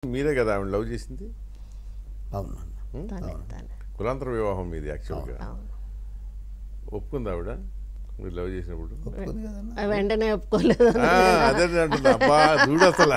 మీరే కదా ఆవిడ లవ్ చేసింది అవును నాన్న తనే తనే కులాంతర వివాహం మీది యాక్చువల్గా అవును ఒప్పుకుంది ఆవిడ మీరు లవ్ చేసినప్పుడు ఒప్పుకుంది కదన్నా ఆ వెంటనే ఒప్పుకోలేదు ఆ, అదే అంటున్నా అబ్బా చూడు అసలు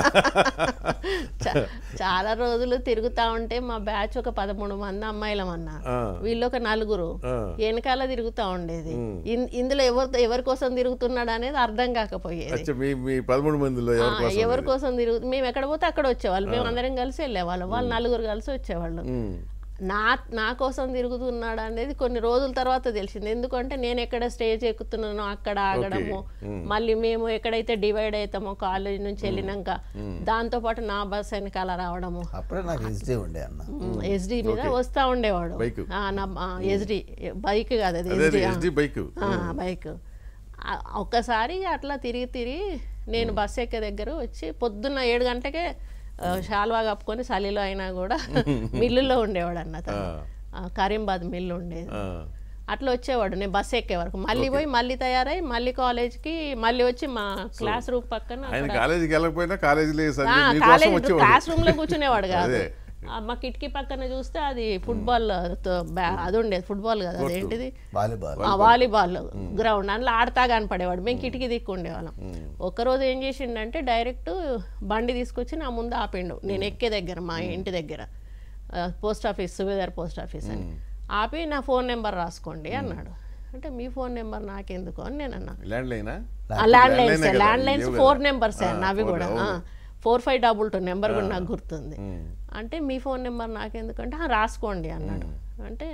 చా- చాలా రోజులు తిరుగుతా ఉంటే మా బ్యాచ్ ఒక పదమూడు మంది అమ్మాయిలం అన్న ఆ. వీళ్ళు ఒక నలుగురు ఆ. వెనకాల తిరుగుతా ఉండేది ఇన్- ఇందులో ఎవరు ఎవరి కోసం తిరుగుతున్నాడు అనేది అర్థం కాకపోయేది అచ్చా మీ మీ పదమూడు మందిలో ఎవరి ఆ, కోసం ఎవరి కోసం తిరుగు మేము ఎక్కడ పోతే అక్కడ వచ్చేవాళ్ళు మేము అందరం కలిసి వెళ్ళేవాళ్ళం వాళ్ళు నలుగురు కలిసి వచ్చేవాళ్ళు ఉమ్, నా నా కోసం తిరుగుతున్నాడు అనేది కొన్ని రోజుల తర్వాత తెలిసింది ఎందుకంటే నేను ఎక్కడ స్టేజ్ ఎక్కుతున్నానో అక్కడ ఆగడము మళ్ళీ మేము ఎక్కడైతే డివైడ్ అవుతామో కాలేజ్ నుంచి వెళ్ళినాక దాంతో పాటు నా బస్ వెనకాల రావడము అప్పుడే నాకు ఎస్డే ఉండే అన్న ఎస్డి మీద వస్తా ఉండేవాడు బైక్. ఆ, నా ఎస్డి బైక్ కాదు అది అదే ఎస్డి ఎస్డి బైక్ బైక్ ఆ, ఒక్కసారి అట్లా తిరిగి తిరిగి నేను బస్ ఎక్కే దగ్గర వచ్చి పొద్దున్న ఏడు గంటకే ఆ, శాల్వా కప్పుకొని చలిలో అయినా కూడా మిల్లులో ఉండేవాడు అన్న తను. ఆ, కరీంబాద్ మిల్లు ఉండేది ఆ, అట్లా వచ్చేవాడు నేను బస్ ఎక్కే వరకు మళ్ళీ పోయి మళ్ళీ తయారై మళ్ళీ కాలేజ్కి మళ్ళీ వచ్చి మా క్లాస్ రూమ్ పక్కన ఆయన కాలేజీకి వెళ్ళకపోయినా కాలేజీలో ఆ, చదివి మీకోసం కాలేజ్ వచ్చేవాడు క్లాస్ రూమ్ లో కూర్చునేవాడు కాదు అదే. ఆ, మా కిటికీ పక్కన చూస్తే అది ఫుట్బాల్ తో బ్యా- అది ఉండేది ఫుట్బాల్ కదా అదేంటిది వాలీబాల్ ఆ వాలీబాల్ గ్రౌండ్ అందులో ఆడతా కనపడేవాడు మేము కిటికీ దిక్కు ఉండేవాళ్ళం ఒక్కరోజు ఏం చేసిండంటే డైరెక్ట్ బండి తీసుకొచ్చి నా ముందు ఆపిండు నేను ఎక్కే దగ్గర మా ఇంటి దగ్గర post office Subedar post office అని ఆపి నా ఫోన్ నెంబర్ రాసుకోండి అన్నాడు అంటే మీ ఫోన్ నెంబర్ నాకెందుకు అని నేను అన్నా ల్యాండ్ లైనా ల్యాండ్ లైన్స్ Landline ఏ కదా, ల్యాండ్ లైన్స్ లేవు ఫోర్ కదా. నెంబర్స్ ఆ, అవి four, కూడా అవును. Four five double two number కూడా నాకు గుర్తుంది ఉమ్, అంటే మీ ఫోన్ నెంబర్ నాకెందుకంటే "ఆ, రాసుకోండి అన్నాడు అంటే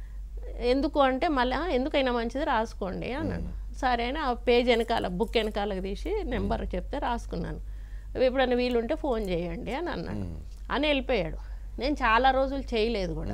ఎందుకు అంటే మళ్ళీ "ఆ, ఎందుకైనా మంచిది రాసుకోండి అన్నాడు సరే అని ఆ పేజ్ వెనకాల బుక్ వెనకాలకు తీసి నెంబర్ చెప్తే రాసుకున్నాను ఎప్పుడైనా వీలుంటే ఫోన్ చేయండి అని అన్నాడు అని వెళ్ళిపోయాడు నేను చాలా రోజులు చేయలేదు కూడా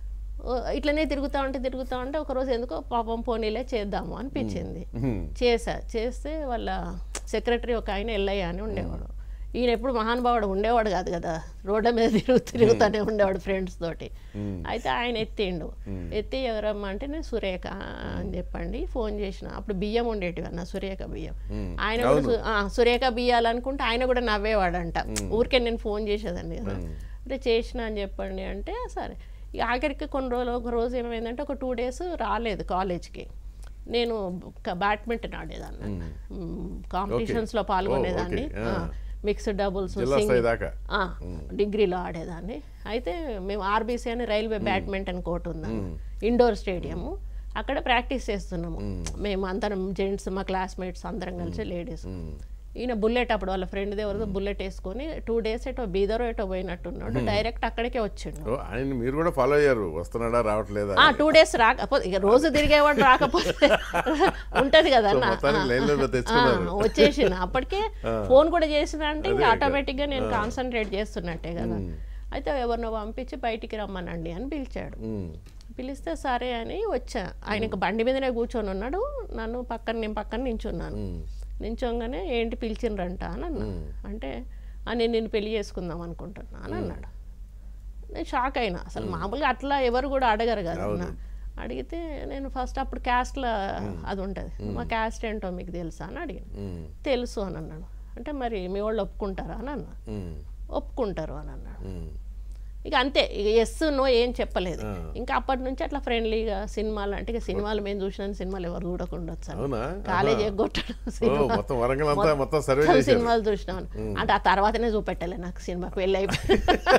ఓ, ఇట్లనే తిరుగుతా ఉంటే తిరుగుతా ఉంటే ఒక రోజు ఎందుకో పాపం పోనీలే చేద్దాము అనిపించింది ఉమ్, చేశా చేస్తే వాళ్ళ సెక్రటరీ ఒక ఆయన ఎల్లయ్య అని ఉండేవాడు ఈయన ఎప్పుడు మహానుభావుడు ఉండేవాడు కాదు కదా రోడ్ల మీద తిరుగు తిరుగుతూనే ఉండేవాడు ఫ్రెండ్స్ తోటి అయితే ఆయన ఎత్తిండు ఎత్తి ఎవరమ్మా అంటే నేను సురేఖ అని చెప్పండి ఫోన్ చేసిన అప్పుడు బియ్యం ఉండేటివి అన్న సురేఖ బియ్యం ఆయన కూడా సు- ఆ, సురేఖ బియ్యాలనుకుంటే ఆయన కూడా నవ్వేవాడంట ఊరికే నేను ఫోన్ చేసేదాన్ని కదా అంటే చేసిన అని చెప్పండి అంటే సరే ఇక ఆఖరికి కొన్ని రోజులు ఒక రోజు ఏమైందంటే ఒక టూ డేస్ రాలేదు కాలేజ్కి నేను బ్యాడ్మింటన్ ఆడేదాన్ని కాంపిటీషన్స్లో పాల్గొనేదాన్ని ఓకే, ఆ. మిక్స్డ్ డబుల్స్ జిల్లా స్థాయి దాకా డిగ్రీలో ఆడేదాన్ని అయితే మేము ఆర్బీసీ అని రైల్వే బ్యాడ్మింటన్ కోర్ట్ ఉందాం ఇండోర్ స్టేడియము అక్కడ ప్రాక్టీస్ చేస్తున్నాము మేము అందరం జెంట్స్ మా క్లాస్మేట్స్ అందరం కలిసి లేడీస్ ఈయన బుల్లెట్ అప్పుడు వాళ్ళ ఫ్రెండ్ ఎవరిదో బుల్లెట్ వేసుకొని టూ డేస్ ఎటో బీదరో ఎటో పోయినట్టున్నాడు డైరెక్ట్ అక్కడికే వచ్చిండు ఓ, ఆయన మీరు కూడా ఫాలో అయ్యారు వస్తున్నాడా రావట్లేదా ఆ టూ డేస్ రాకపోతే ఇక రోజు తిరిగేవాడు రాకపోతే ఉంటది కదా అన్న మొత్తానికి ఆ, లైన్లో ఆ, తెచ్చుకున్నారు వచ్చేసిన అప్పటికే ఫోన్ కూడా చేసిన అంటే ఇంకా ఆటోమేటిక్గా నేను కాన్సన్ట్రేట్ చేస్తున్నట్టే కదా అయితే ఎవరినో పంపించి బయటికి రమ్మనండి అని పిలిచాడు ఉమ్, పిలిస్తే సరే అని వచ్చా ఆయనకు బండి మీదనే కూర్చొని ఉన్నాడు నన్ను పక్కన నేను పక్కన నించున్నాను నించోగానే ఏంటి పిలిచిండ్రంట అని అన్నా అంటే "ఆ, నేను నిన్ను పెళ్లి చేసుకుందాం అనుకుంటున్నా అని అన్నాడు నేను షాక్ అయినా అసలు మామూలుగా అట్లా ఎవరు కూడా అడగరు కదా అన్న. అడిగితే నేను ఫస్ట్ అప్పుడు క్యాస్ట్లో అది ఉంటుంది మా క్యాస్ట్ ఏంటో మీకు తెలుసా అని అడిగాను ఉమ్, తెలుసు అని అన్నాడు అంటే మరి మీ వాళ్ళు ఒప్పుకుంటారా అని అన్నా ఉమ్, ఒప్పుకుంటారు అని అన్నాడు ఉమ్. ఇక అంతే ఇక ఎస్ నో ఏం చెప్పలేదు ఇంకా అప్పటి నుంచి అట్లా ఫ్రెండ్లీగా సినిమాలు అంటే ఇక సినిమాలు మేము చూసిన సినిమాలు ఎవరు చూడకుండా వచ్చాను అవునా కాలేజ్ ఎగ్గొట్టడం ఓ సినిమా మొత్తం వరంగల్ అంతా మొత్తం సర్వే మొత్తం చేశారు సినిమాలు చూసినాను అంటే ఆ తర్వాతనే చూపెట్టలే నాకు సినిమా పెళ్ళి అయిపోయి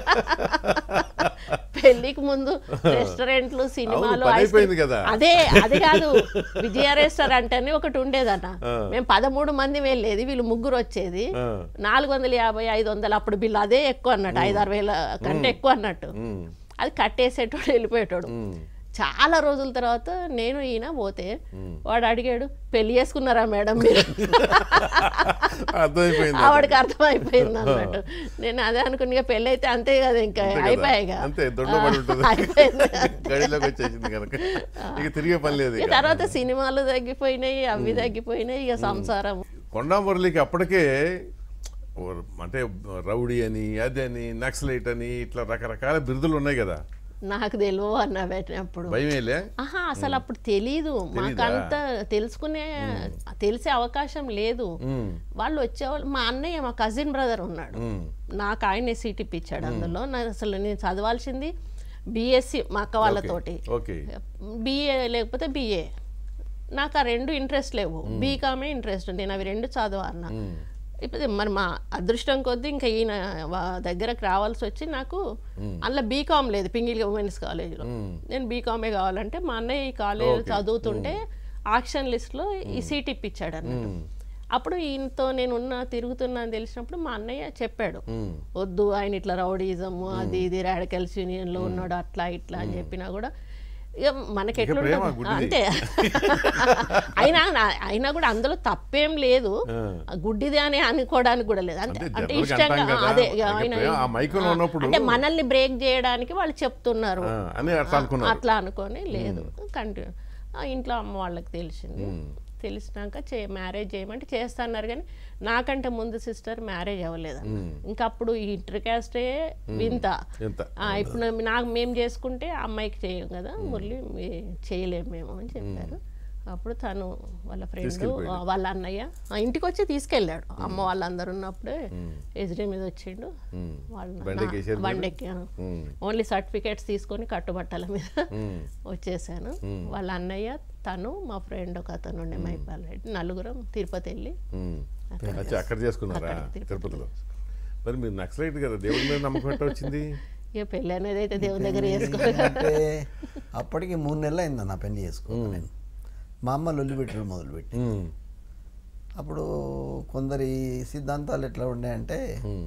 పెళ్లికి ముందు రెస్టారెంట్లు సినిమాలు పని ఐస్ అయిపోయింది క్రీమ్- కదా. అదే అది కాదు విజయ రెస్టారెంట్ అని ఒకటి ఉండేదన్న మేము పదమూడు మంది వెళ్ళేది వీళ్ళు ముగ్గురు వచ్చేది ఆ, నాలుగు వందల యాభై ఐదు వందలు అప్పుడు బిల్లు అదే ఎక్కువ అన్నట్టు ఐదు ఆరు వేల కంటే ఎక్కువ అన్నట్టు ఉమ్, అది కట్టేసేటోడు వెళ్ళిపోయేటోడు ఉమ్. చాలా రోజుల తర్వాత నేను ఈయన పోతే వాడు అడిగాడు పెళ్లి చేసుకున్నారా మేడం మీరు అర్థమైపోయింది ఆవిడకి అర్థమైపోయింది అన్నట్టు నేను అదే అనుకుని ఇక పెళ్ళి అయితే అంతే కదా ఇంకా అంతే కదా. అయిపోయాయిగా అంతే దొడ్లో పడి ఉంటుంది అయిపోయింది గడిలోకి వచ్చేసింది కనుక ఇక తిరిగే పని లేదు ఇక ఇక. తర్వాత సినిమాలు తగ్గిపోయినాయి అవి తగ్గిపోయినాయి ఇక సంసారం కొండా మురళికి అప్పటికే ఓ- అంటే రౌడీ అని అది అని నక్సలైట్ అని ఇట్లా రకరకాల బిరుదులు ఉన్నాయి కదా నాకు తెలియవు అన్న పెట్టినప్పుడు భయమేలే ఆహా అసలు అప్పుడు తెలీదు మాకంత తెలుసుకునే తెలిసే అవకాశం లేదు ఉమ్, వాళ్ళు వచ్చేవాళ్ళు మా అన్నయ్య మా కజిన్ బ్రదర్ ఉన్నాడు ఉమ్, నాకు ఆయనే సీట్ ఇప్పించాడు అందులో నా అసలు నేను చదవాల్సింది బీఎస్సీ మా అక్క వాళ్ళతోటి ఓకే బీఏ లేకపోతే బీఏ నాకు ఆ రెండు ఇంట్రెస్ట్ లేవు బీకామే ఇంట్రెస్ట్ నేను అవి రెండు చదవ అన్న ఉమ్, ఇప్పుడు మరి మా అదృష్టం కొద్దీ ఇంకా ఈయన వా- దగ్గరకు రావాల్సి వచ్చి నాకు అందులో బీకామ్ లేదు పింగిల్ ఉమెన్స్ కాలేజీలో ఉమ్, నేను బీకామే కావాలంటే మా అన్నయ్య ఈ కాలేజ్ చదువుతుంటే ఆక్షన్ లిస్ట్లో ఈ సీట్ ఇప్పించాడు అన్నట్టు ఉమ్, అప్పుడు ఈయనతో నేను ఉన్న తిరుగుతున్నా అని తెలిసినప్పుడు మా అన్నయ్య చెప్పాడు ఉమ్, వద్దు ఆయన ఇట్లా రౌడీజము అది ఇది రాడికల్స్ యూనియన్లో ఉన్నాడు అట్లా ఇట్లా అని చెప్పినా కూడా ఇక మనకి ఇక ఎట్లా ప్రేమ ఉంటుంది? గుడ్డిది. అంతే అయినా నా- అయినా కూడా అందులో తప్పేం లేదు ఆ. గుడ్డిది అని అనుకోవడానికి కూడా లేదు అంతే అంటే అంటే జనరల్గా ఇష్టంగా అంటాం కదా, అదే ఇక ఇక ఆయన ప్రేమ ఆ మైకంలో ఆ, ఉన్నప్పుడు- అంటే మనల్ని బ్రేక్ చేయడానికి వాళ్ళు చెప్తున్నారు ఆ, అని అట్లా అనుకున్నారు అట్లా అనుకొని లేదు కంటిన్యూ ఇంట్లో అమ్మ వాళ్ళకి తెలిసింది తెలిసినాక చే మ్యారేజ్ చేయమంటే చేస్తాన్నారు కానీ నాకంటే ముందు సిస్టర్ మ్యారేజ్ అవ్వలేదు ఇంకా అప్పుడు ఈ ఇంటర్ క్యాస్టే వింత ఎంత ఆ, ఇప్పుడు నా- నాకు మేము చేసుకుంటే ఆ అమ్మాయికి చేయం కదా మురళి మీ- చేయలేము మేము అని చెప్పారు అప్పుడు తను వాళ్ళ ఫ్రెండ్ తీసుకెళ్ళిపోయాడు. వాళ్ళ అన్నయ్య ఆ, ఇంటికి వచ్చి తీసుకెళ్ళాడు అమ్మ వాళ్ళందరూ ఉన్నప్పుడే ఎజ్రీ మీద వచ్చిండు ఉమ్, వాళ్ళు బండికి వేసారు మీరు? బండెక్కాను ఉమ్, ఓన్లీ సర్టిఫికేట్స్ తీసుకొని కట్టుబట్టల మీద ఉమ్, వచ్చేసాను వాళ్ళ అన్నయ్య తను మా ఫ్రెండ్ ఒక అతను ఉండే మైపాల్ రెడ్డి నలుగురం తిరుపతి వెళ్ళి ఉమ్. అచ్చా అక్కడ చేసుకున్నారా అక్కడ తిరుపతిలో. తిరుపతిలో మరి మీరు నక్సలైట్ కదా దేవుడి మీద నమ్మకం ఎట్లా వచ్చింది ఇక పెళ్ళి అనేది అయితే దేవుని దగ్గర చేసుకోవాలి అంటే అప్పటికి మూడు నెలలు అయింది నా పెళ్లి చేసుకోవాలి నేను మా అమ్మ లొల్లి పెట్టడం మొదలుపెట్టి ఉమ్, అప్పుడు కొందరి సిద్ధాంతాలు ఎట్లా ఉన్నాయంటే ఉమ్,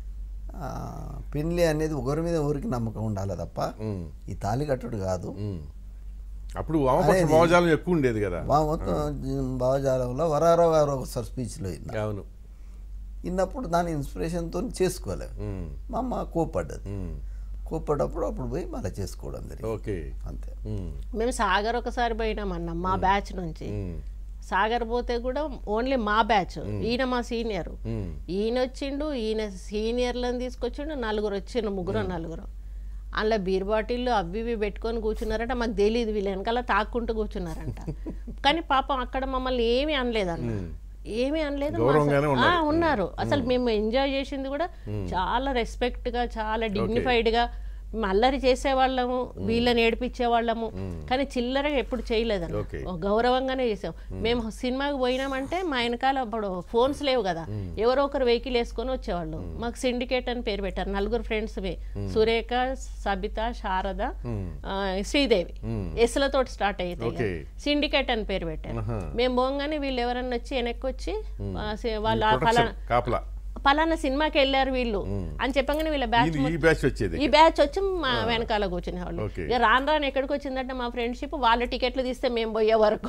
ఆ, పెళ్లి అనేది ఒకరి మీద ఒకరికి నమ్మకం ఉండాలి తప్ప ఉమ్, ఈ తాళి కట్టుడు కాదు ఉమ్. అప్పుడు వామపక్ష అనేది- భావజాలం ఎక్కువ ఉండేది కదా మా మొత్తం భావజాలంలో వరారావు గారు ఒకసారి స్పీచ్లో విన్నా అవును విన్నప్పుడు దాని ఇన్స్పిరేషన్తో చేసుకోలేదు ఉమ్, మా అమ్మ కోప్పడ్డది ఉమ్, కోప్పడ్డప్పుడు అప్పుడు పోయి మళ్ళీ చేసుకోవడం జరిగింది ఓకే అంతే ఉమ్, మేము సాగర్ ఒకసారి పోయినాం అన్న మా బ్యాచ్ నుంచి ఉమ్, సాగర్ పోతే కూడా ఓన్లీ మా బ్యాచ్ ఈయన మా సీనియర్ ఉమ్, ఈయన వచ్చిండు ఈయన సీనియర్లను తీసుకొచ్చిండు నలుగురు వచ్చిండు ముగ్గురు నలుగురు అందులో బీర్ బాటిళ్ళు అవి ఇవి పెట్టుకొని కూర్చున్నారంట మాకు తెలియదు వీళ్ళు వెనకాల తాక్కుంటూ కూర్చున్నారంట కానీ పాపం అక్కడ మమ్మల్ని ఏమీ అనలేదన్న ఏమీ అనలేదు మా గౌరవంగానే అసలు- ఆ, ఉన్నారు అసలు మేము ఎంజాయ్ చేసింది కూడా చాలా రెస్పెక్ట్ గా చాలా డిగ్నిఫైడ్ గా మేము అల్లరి చేసేవాళ్ళము వీళ్ళని ఏడిపించే వాళ్ళము కానీ చిల్లరగా ఎప్పుడు చేయలేదన్న Okay. ఓ గౌరవంగానే చేసాం మేము సినిమాకి పోయినామంటే మా వెనకాల అప్పుడు ఫోన్స్ లేవు కదా ఎవరో ఒకరు వెహికల్ వేసుకొని వచ్చేవాళ్ళు మాకు సిండికేట్ అని పేరు పెట్టారు నలుగురు ఫ్రెండ్స్ సురేఖ సబిత శారద ఆ, శ్రీదేవి ఎస్లతో స్టార్ట్ అవుతాయి Okay. సిండికేట్ అని పేరు పెట్టారు ఆహా. మేము పోగానే వీళ్ళు ఎవరన్నా వచ్చి వెనక్కి వచ్చి ఆ, సి- వాళ్ళ ప్రొటెక్షన్, పలానా కాపలా పలానా సినిమాకి వెళ్ళారు వీళ్ళు అని చెప్పగానే వీళ్ళ బ్యాచ్ ఇది ఈ బ్యాచ్ వచ్చేది ఈ బ్యాచ్ వచ్చి మా వెనకాల కూర్చునేవాళ్ళు Okay. ఇక రాను రాను ఎక్కడికి వచ్చిందంటే మా ఫ్రెండ్షిప్ వాళ్ళ టికెట్లు తీస్తే మేము పోయే వరకు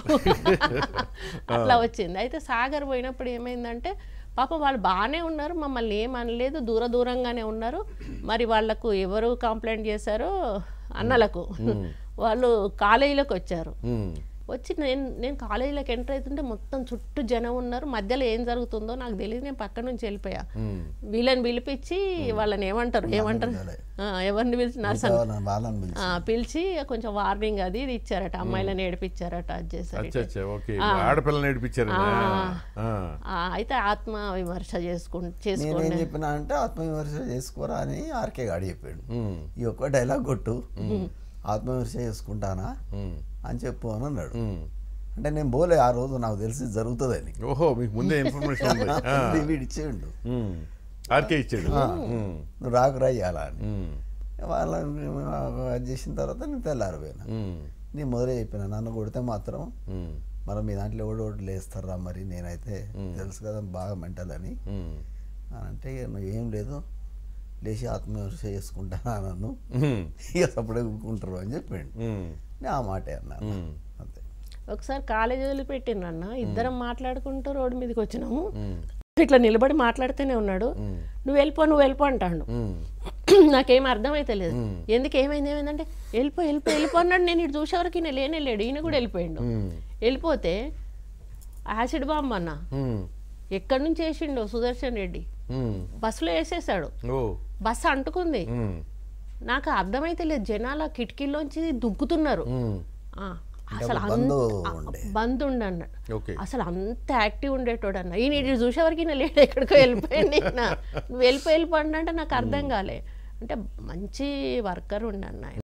అట్లా వచ్చింది అయితే సాగర్ పోయినప్పుడు ఏమైందంటే పాపం వాళ్ళు బాగానే ఉన్నారు మమ్మల్ని ఏం అనలేదు దూర దూరంగానే ఉన్నారు మరి వాళ్ళకు ఎవరు కంప్లైంట్ చేశారో అన్నలకు వాళ్ళు కాలేజీలోకి వచ్చారు ఉమ్, వచ్చి నేను నేను కాలేజీలోకి ఎంటర్ అవుతుంటే మొత్తం చుట్టూ జనం ఉన్నారు మధ్యలో ఏం జరుగుతుందో నాకు తెలియదు నేను పక్క నుంచి వెళ్ళిపోయా ఉమ్, వీళ్ళని పిలిపించి వాళ్ళని ఏమంటారు ఏమంటారు ఆ, ఎవరిని పిలిచి నర్సన్ వాళ్ళని వాళ్ళని పిలిచి ఆ, పిలిచి కొంచెం వార్నింగ్ అది ఇది ఇచ్చారట అమ్మాయిలను ఏడిపించారట అది చేశారు అచ్చా అచ్చా ఓకే ఆడపిల్లని నేర్పించారు అయితే ఆత్మ విమర్శ చేసుకు నేనేం చేసుకోండి చెప్పినా అంటే ఆత్మవిమర్శ చేసుకోరా అని ఆర్కే గాడు చెప్పాడు ఈ ఒక్క డైలాగ్ కొట్టు ఆత్మవిమర్శ చేసుకుంటానా అని చెప్పు అని అన్నాడు అంటే నేను పోలే ఆ రోజు నాకు తెలిసి జరుగుతుందని ఓహో మీకు ముందే ఇన్ఫర్మేషన్ ఉంది ఆ, వీడు ఇచ్చేయండు ఉమ్, ఆర్కే ఇచ్చాడు ఉమ్, నువ్వు రాకురా ఇయ్యాలా అని ఉమ్, వాళ్ళని అది చేసిన తర్వాత నేను తెల్లారిపోయినా ఉమ్, నేను మొదలే చెప్పిన నన్ను కొడితే మాత్రం ఉమ్, మరి మీ దాంట్లో ఎవడు ఒకటి లేస్తారా మరి నేనైతే తెలుసు కదా బాగా మెంటల్ అని ఉమ్, అని అంటే ఇక నువ్వు ఏం లేదు లేచి ఆత్మవిమర్శ చేసుకుంటానా నన్ను ఉమ్, ఇక సప్పుడే ఊరుకుంటారు అని చెప్పాడు ఉమ్, నేను ఆ మాటే అన్నాను ఉమ్, అంతే ఒకసారి కాలేజీ వదిలిపెట్టిండ్రు అన్న ఇద్దరం మాట్లాడుకుంటూ రోడ్డు మీదకి వచ్చినాము ఉమ్, ఇట్లా నిలబడి మాట్లాడుతూనే ఉన్నాడు ఉమ్, నువ్వు వెళ్ళిపో నువ్వు వెళ్ళిపో అంటాడు ఉమ్, నాకేం అర్థమైతలేదు ఎందుకు ఏమైంది ఏమైందంటే వెళ్ళిపో వెళ్ళిపో వెళ్ళిపో అన్నాడు నేను ఇటు చూసేవరకు ఈయన లేనే లేడు ఈయన కూడా వెళ్ళిపోయిండు ఉమ్, వెళ్ళిపోతే యాసిడ్ బాంబ్ అన్న ఉమ్, ఎక్కడి నుంచి వేసిండు సుదర్శన్ రెడ్డి ఉమ్, బస్సులో వేసేసాడు ఓ బస్సు అంటుకుంది ఉమ్, నాకు అర్థమైతే లేదు జనాలు ఆ కిటికీలోంచి దుక్కుతున్నారు ఉమ్. ఆ, అసలు బంద్ అంత ఉండే. బంద్ ఉండే అన్నాడు ఓకే అసలు అంత యాక్టివ్ ఉండేటోడు అన్న ఈయన ఇటు చూసేవరకు ఈయన లేడు ఎక్కడికో వెళ్ళిపోయింది ఈయన. నువ్వు వెళ్ళిపోయి వెళ్ళిపోండి అంటే నాకు అర్థం కాలే అంటే మంచి వర్కర్ ఉండే అన్న ఆయన